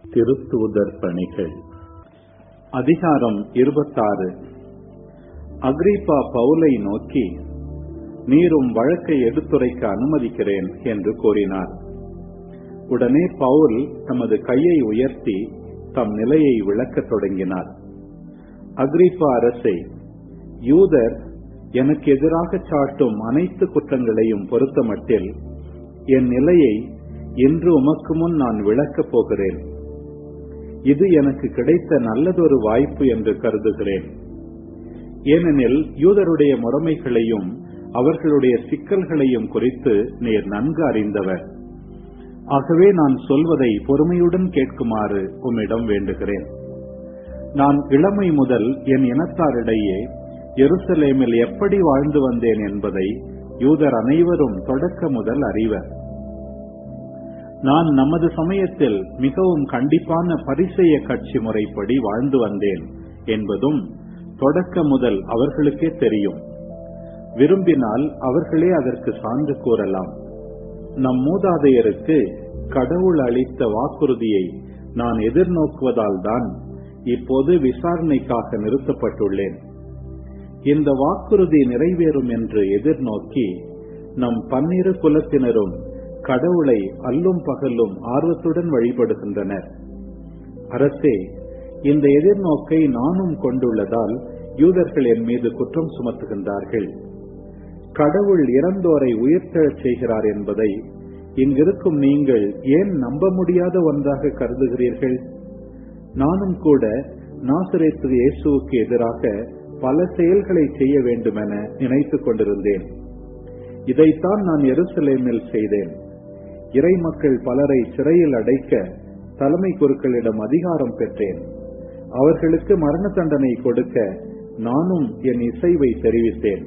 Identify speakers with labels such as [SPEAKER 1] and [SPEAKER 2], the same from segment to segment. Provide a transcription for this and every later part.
[SPEAKER 1] திருத்தூதர் பணிகள் அதிகாரம் இருபத்தாறு அக்ரிப்பா பவுலை நோக்கி நீரும் வழக்கை எடுத்துரைக்க அனுமதிக்கிறேன் என்று கூறினார் உடனே பவுல் தமது கையை உயர்த்தி தம் நிலையை விளக்கத் தொடங்கினார் அக்ரிப்பா அரசை யூதர் எனக்கு எதிராக சாட்டும் அனைத்து குற்றங்களையும் பொறுத்தமட்டில் என் நிலையை இன்று உமக்கு முன் நான் விளக்கப் போகிறேன் இது எனக்கு கிடைத்த நல்லதொரு வாய்ப்பு என்று கருதுகிறேன் ஏனெனில் யூதருடைய முறைமைகளையும் அவர்களுடைய சிக்கல்களையும் குறித்து நீர் நன்கு அறிந்தவர் ஆகவே நான் சொல்வதை பொறுமையுடன் கேட்குமாறு உம்மிடம் வேண்டுகிறேன் நான் இளமை முதல் என் இனத்தாரிடையே எருசலேமில் எப்படி வாழ்ந்து வந்தேன் என்பதை யூதர் அனைவரும் தொடக்க முதல் அறிவர் நான் நமது சமயத்தில் மிகவும் கண்டிப்பான பரிசெய கட்சி முறைப்படி வாழ்ந்து வந்தேன் என்பதும் தொடக்க முதல் அவர்களுக்கே தெரியும் விரும்பினால் அவர்களே அதற்கு சான்று கூறலாம் நம் மூதாதையருக்கு கடவுள் அளித்த வாக்குறுதியை நான் எதிர்நோக்குவதால் தான் இப்போது விசாரணைக்காக நிறுத்தப்பட்டுள்ளேன் இந்த வாக்குறுதி நிறைவேறும் என்று எதிர்நோக்கி நம் பன்னிரு குலத்தினரும் கடவுளை அல்லும் பகலும் ஆர்வத்துடன் வழிபடுகின்றனர் அரசே இந்த எதிர்நோக்கை நானும் கொண்டுள்ளதால் யூதர்கள் என் மீது குற்றம் சுமத்துகின்றார்கள் கடவுள் இறந்தோரை உயிர்த்தெழச் செய்கிறார் என்பதை இங்கிருக்கும் நீங்கள் ஏன் நம்ப முடியாத ஒன்றாக கருதுகிறீர்கள் நானும் கூட நாசிரேத்து இயேசுவுக்கு எதிராக பல செயல்களை செய்ய வேண்டுமென நினைத்துக் கொண்டிருந்தேன் இதைத்தான் நான் எருசலேமில் செய்தேன் இறை மக்கள் பலரை சிறையில் அடைக்க தலைமை குருக்களிடம் அதிகாரம் பெற்றேன் அவர்களுக்கு மரண தண்டனை கொடுக்க நானும் என் இசைவை தெரிவித்தேன்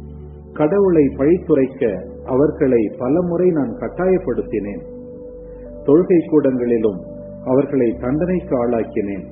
[SPEAKER 1] கடவுளை பழித்துரைக்க அவர்களை பலமுறை நான் கட்டாயப்படுத்தினேன் தொழுகை கூடங்களிலும் அவர்களை தண்டனைக்கு ஆளாக்கினேன்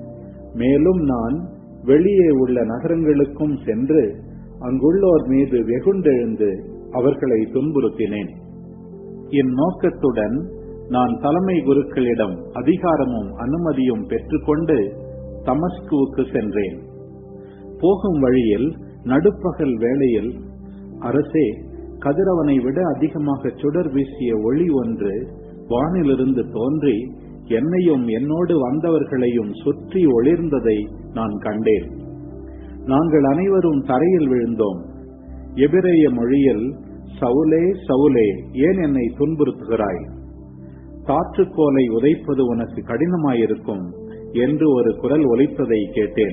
[SPEAKER 1] மேலும் நான் வெளியே உள்ள நகரங்களுக்கும் சென்று அங்குள்ளோர் மீது வெகுண்டெழுந்து அவர்களை துன்புறுத்தினேன் இந்நோக்கத்துடன் நான் தலைமை குருக்களிடம் அதிகாரமும் அனுமதியும் பெற்றுக்கொண்டு தமஸ்குவுக்கு சென்றேன் போகும் வழியில் நடுப்பகல் வேளையில் அரசே கதிரவனை விட அதிகமாக சுடர் வீசிய ஒளி ஒன்று வானிலிருந்து தோன்றி என்னையும் என்னோடு வந்தவர்களையும் சுற்றி ஒளிர்ந்ததை நான் கண்டேன் நாங்கள் அனைவரும் தரையில் விழுந்தோம் எபிரேய மொழியில் சவுலே சவுலே ஏன் என்னை துன்புறுத்துகிறாய் காற்றுக்கோலை உதைப்பது உனக்கு கடினமாயிருக்கும் என்று ஒரு குரல் ஒலித்ததை கேட்டேன்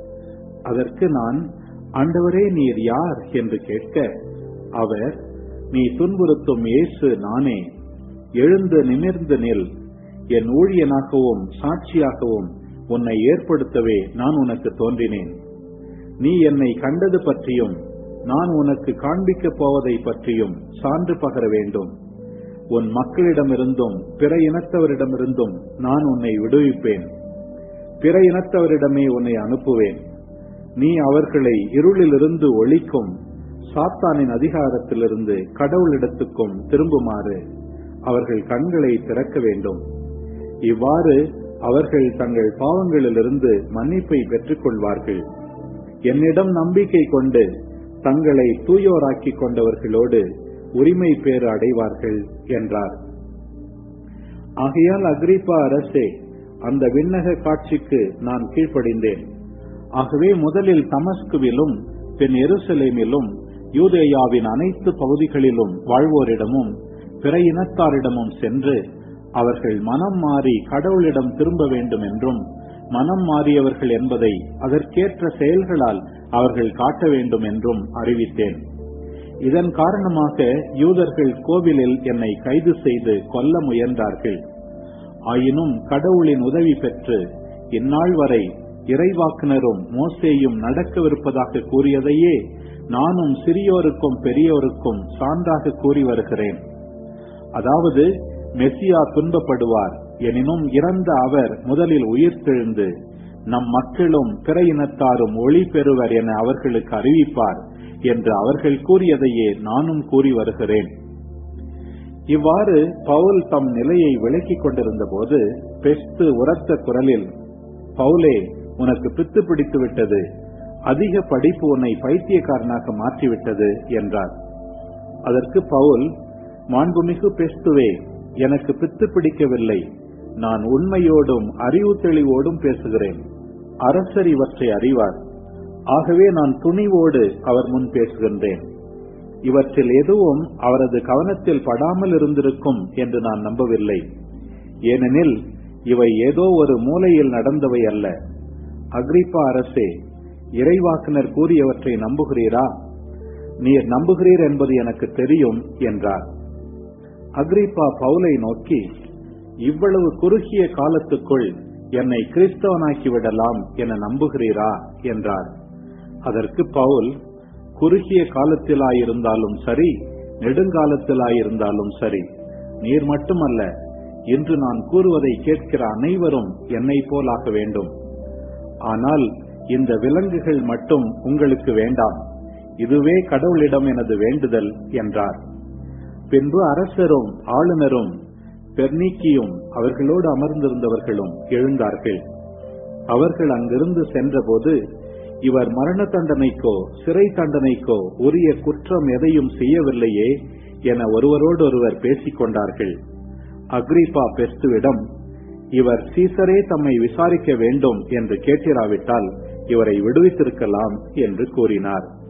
[SPEAKER 1] அதற்கு நான் ஆண்டவரே நீர் யார் என்று கேட்க அவர் நீ துன்புறுத்தும் இயேசு நானே எழுந்து நிமிர்ந்து நில் என் ஊழியனாகவும் சாட்சியாகவும் உன்னை ஏற்படுத்தவே நான் உனக்கு தோன்றினேன் நீ என்னை கண்டது பற்றியும் நான் உனக்கு காண்பிக்கப் போவதை பற்றியும் சான்று பகர வேண்டும் உன் மக்களிடமிருந்தும் பிற இனத்தவரிடமிருந்தும் நான் உன்னை விடுவிப்பேன் பிற இனத்தவரிடமே உன்னை அனுப்புவேன் நீ அவர்களை இருளிலிருந்து ஒழிக்கும் சாத்தானின் அதிகாரத்திலிருந்து கடவுளிடத்துக்கும் திரும்புமாறு அவர்கள் கண்களை திறக்க வேண்டும் இவ்வாறு அவர்கள் தங்கள் பாவங்களிலிருந்து மன்னிப்பை பெற்றுக் கொள்வார்கள் என்னிடம் நம்பிக்கை கொண்டு தங்களை தூயோராக்கிக் கொண்டவர்களோடு உரிமை பேறு அடைவார்கள் என்றார் ஆகையால் அக்ரிப்பா அரசே அந்த விண்ணக காட்சிக்கு நான் கீழ்ப்படிந்தேன் ஆகவே முதலில் தமஸ்குவிலும் பின் எருசலேமிலும் யூதேயாவின் அனைத்து பகுதிகளிலும் வாழ்வோரிடமும் பிற இனத்தாரிடமும் சென்று அவர்கள் மனம் மாறி கடவுளிடம் திரும்ப வேண்டும் என்றும் மனம் மாறியவர்கள் என்பதை அதற்கேற்ற செயல்களால் அவர்கள் காட்ட வேண்டும் என்றும் அறிவித்தேன் இதன் காரணமாக யூதர்கள் கோவிலில் என்னை கைது செய்து கொல்ல முயன்றார்கள் ஆயினும் கடவுளின் உதவி பெற்று இந்நாள் வரை இறைவாக்குனரும் மோசேயும் நடக்கவிருப்பதாக கூறியதையே நானும் சிறியோருக்கும் பெரியோருக்கும் சான்றாக கூறி வருகிறேன் அதாவது மெசியா துன்பப்படுவார் எனினும் இறந்த அவர் முதலில் உயிர்த்தெழுந்து நம் மக்களும் பிற இனத்தாரும் ஒளி பெறுவர் என அவர்களுக்கு அறிவிப்பார் என்று அவர்கள் கூறியதையே நானும் கூறி வருகிறேன் இவ்வாறு பவுல் தம் நிலையை விளக்கிக் கொண்டிருந்த போது பெஸ்து உரத்த குரலில் பவுலே உனக்கு பித்து பிடித்து விட்டது அதிக படிப்பு உன்னை பைத்தியக்காரனாக மாற்றிவிட்டது என்றார் அதற்கு பவுல் மாண்புமிகு பெஸ்துவே எனக்கு பித்து பிடிக்கவில்லை நான் உண்மையோடும் அறிவு தெளிவோடும் பேசுகிறேன் அரசர் இவற்றை அறிவார் ஆகவே நான் துணிவோடு அவர் முன் பேசுகின்றேன் இவற்றில் எதுவும் அவரது கவனத்தில் படாமல் இருந்திருக்கும் என்று நான் நம்பவில்லை ஏனெனில் இவை ஏதோ ஒரு மூலையில் நடந்தவை அல்ல அக்ரிப்பா அரசே இறைவாக்குனர் கூறியவற்றை நம்புகிறீரா நீர் நம்புகிறீர் என்பது எனக்கு தெரியும் என்றார் அக்ரிப்பா பவுலை நோக்கி இவ்வளவு குறுகிய காலத்துக்குள் என்னை கிறிஸ்தவனாக்கி விடலாம் என நம்புகிறீரா என்றார் அதற்கு பவுல் குறுகிய காலத்திலாயிருந்தாலும் சரி நெடுங்காலத்திலாயிருந்தாலும் சரி நீர் மட்டுமல்ல இன்று நான் கூறுவதை கேட்கிற அனைவரும் என்னை போலாக வேண்டும் ஆனால் இந்த விலங்குகள் மட்டும் உங்களுக்கு வேண்டாம் இதுவே கடவுளிடம் எனது வேண்டுதல் என்றார் பின்பு அரசரும் ஆளுநரும் பெர்னீக்கியும் அவர்களோடு அமர்ந்திருந்தவர்களும் எழுந்தார்கள் அவர்கள் அங்கிருந்து சென்றபோது இவர் மரண தண்டனைக்கோ சிறை தண்டனைக்கோ உரிய குற்றம் எதையும் செய்யவில்லையே என ஒருவரோடொருவர் பேசிக் கொண்டார்கள் அக்ரிப்பா பெஸ்துவிடம் இவர் சீசரே தம்மை விசாரிக்க வேண்டும் என்று கேட்டிராவிட்டால் இவரை விடுவித்திருக்கலாம் என்று கூறினார்